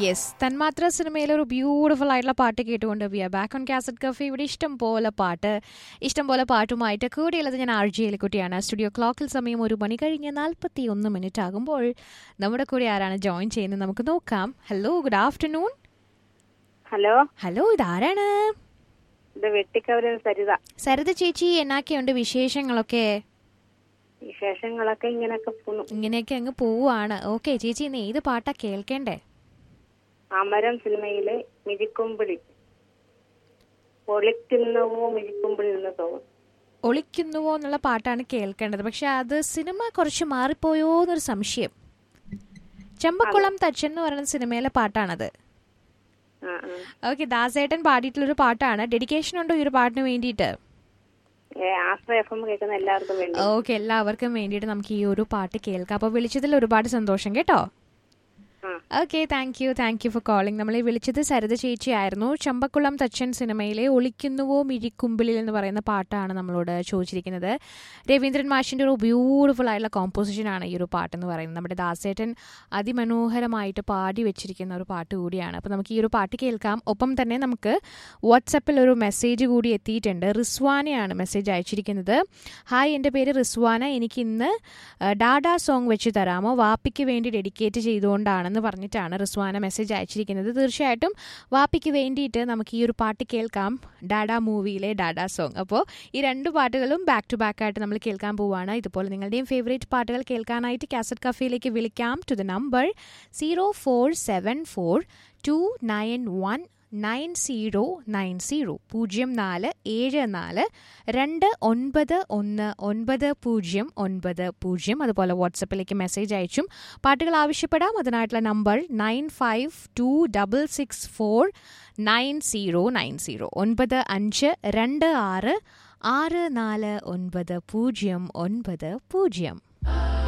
Yes തന്മാത്ര സിനിമയിലെ ഒരു ബ്യൂട്ടിഫുൾ ആയിട്ടുള്ള പാട്ട് കേട്ടുകൊണ്ട് we are back on cassette cafe ഇവിടെ ഇഷ്ടം പോലെ പാട്ട് ഇഷ്ടം പോലെ പാട്ടുമായിട്ട് കൂടെയുള്ളത് ഞാൻ ആർ ജി എലിക്കുട്ടിയാണ് സ്റ്റുഡിയോ ക്ലോക്കിൽ സമയം ഒരു മണി കഴിഞ്ഞ് നാൽപ്പത്തി ഒന്ന് മിനിറ്റ് ആകുമ്പോൾ നമ്മുടെ കൂടെ ആരാണ് ജോയിൻ ചെയ്യുന്നത് നമുക്ക് നോക്കാം hello good afternoon hello hello ഇതാരാണ് ഇത് വെട്ടിക്കവര് സരിത സരിത ചേച്ചി എന്നാക്കെയുണ്ട് വിശേഷങ്ങളൊക്കെ വിശേഷങ്ങളൊക്കെ ഇങ്ങനൊക്കെ പോണു ഇങ്ങനെയൊക്കെ അങ്ങ് പോവാണ് ഓക്കെ ചേച്ചി ഇന്ന് ഏത് പാട്ടാ കേൾക്കേണ്ടേ അമരം സിനിമയിലെ മിഴിക്കുമ്പിളി ഒളിക്കുന്നവോ മിഴിക്കുമ്പിളി എന്ന് തോന്നും ഒളിക്കുന്നുവോ എന്നുള്ള പാട്ടാണ് കേൾക്കേണ്ടത് പക്ഷെ അത് സിനിമ കുറച്ച് മാറിപ്പോയോ എന്നൊരു സംശയം ചെമ്പക്കുളം തച്ചൻ എന്ന് പറയുന്ന സിനിമയിലെ പാട്ടാണത് ആ ആ. ഓക്കെ ദാസേട്ടൻ പാടിയിട്ടുള്ളൊരു പാട്ടാണ് ഡെഡിക്കേഷൻ ഉണ്ടോ ഈ ഒരു പാട്ടിന് വേണ്ടിയിട്ട് ഏ, ആശ്രയ എഫ് എം കേൾക്കുന്ന എല്ലാവർക്കും വേണ്ടി ഓക്കെ എല്ലാവർക്കും വേണ്ടിയിട്ട് നമുക്ക് ഈ ഒരു പാട്ട് കേൾക്കാം അപ്പോൾ വിളിച്ചതിൽ ഒരുപാട് സന്തോഷം കേട്ടോ ആ okay thank you thank you for calling നമ്മളെ വിളിച്ചത് സരിത ചേച്ചിയായിരുന്നു ചമ്പക്കുളം തച്ചൻ സിനിമയിലെ ഒളിക്കുന്നുവോ മിഴിക്കുമ്പിളിൽ എന്ന് പറയുന്ന പാട്ടാണ് നമ്മളോട് ചോദിച്ചിരിക്കുന്നത് രവീന്ദ്രൻ മാഷിൻ്റെ ഒരു ബ്യൂട്ടിഫുൾ ആയിട്ടുള്ള കോമ്പോസിഷനാണ് ഈ ഒരു പാട്ടെന്ന് പറയുന്നത് നമ്മുടെ ദാസേട്ടൻ അതിമനോഹരമായിട്ട് പാടി വെച്ചിരിക്കുന്ന ഒരു പാട്ട് കൂടിയാണ് അപ്പോൾ നമുക്ക് ഈ ഒരു പാട്ട് കേൾക്കാം ഒപ്പം തന്നെ നമുക്ക് വാട്സപ്പിൽ ഒരു മെസ്സേജ് കൂടി എത്തിയിട്ടുണ്ട് റിസ്വാനയാണ് മെസ്സേജ് അയച്ചിരിക്കുന്നത് ഹായ് എൻ്റെ പേര് റിസ്വാന എനിക്ക് ഇന്ന് ആ, ഡാഡാ സോങ് വെച്ച് തരാമോ വാപ്പിക്ക് വേണ്ടി ഡെഡിക്കേറ്റ് ചെയ്തുകൊണ്ടാണെന്ന് പറഞ്ഞിട്ടാണ് റിസ്വാന മെസ്സേജ് അയച്ചിരിക്കുന്നത് തീർച്ചയായിട്ടും വാപ്പിക്ക് വേണ്ടിയിട്ട് നമുക്ക് ഈ ഒരു പാട്ട് കേൾക്കാം ഡാഡാ മൂവിയിലെ ഡാഡാ സോങ് അപ്പോൾ ഈ രണ്ട് പാട്ടുകളും ബാക്ക് ടു ബാക്ക് ആയിട്ട് നമ്മൾ കേൾക്കാൻ പോവുകയാണ് ഇതുപോലെ നിങ്ങളുടെയും ഫേവറേറ്റ് പാട്ടുകൾ കേൾക്കാനായിട്ട് കാസറ്റ് കഫേയിലേക്ക് വിളിക്കാം to the number zero four seven four two nine one nine zero nine zero പൂജ്യം നാല് ഏഴ് നാല് രണ്ട് ഒൻപത് ഒന്ന് ഒൻപത് പൂജ്യം ഒൻപത് പൂജ്യം അതുപോലെ വാട്സപ്പിലേക്ക് മെസ്സേജ് അയച്ചും പാട്ടുകൾ ആവശ്യപ്പെടാം അതിനായിട്ടുള്ള number nine five two double six four nine zero nine zero ഒൻപത് അഞ്ച് രണ്ട് ആറ് ആറ് നാല് ഒൻപത് പൂജ്യം ഒൻപത് പൂജ്യം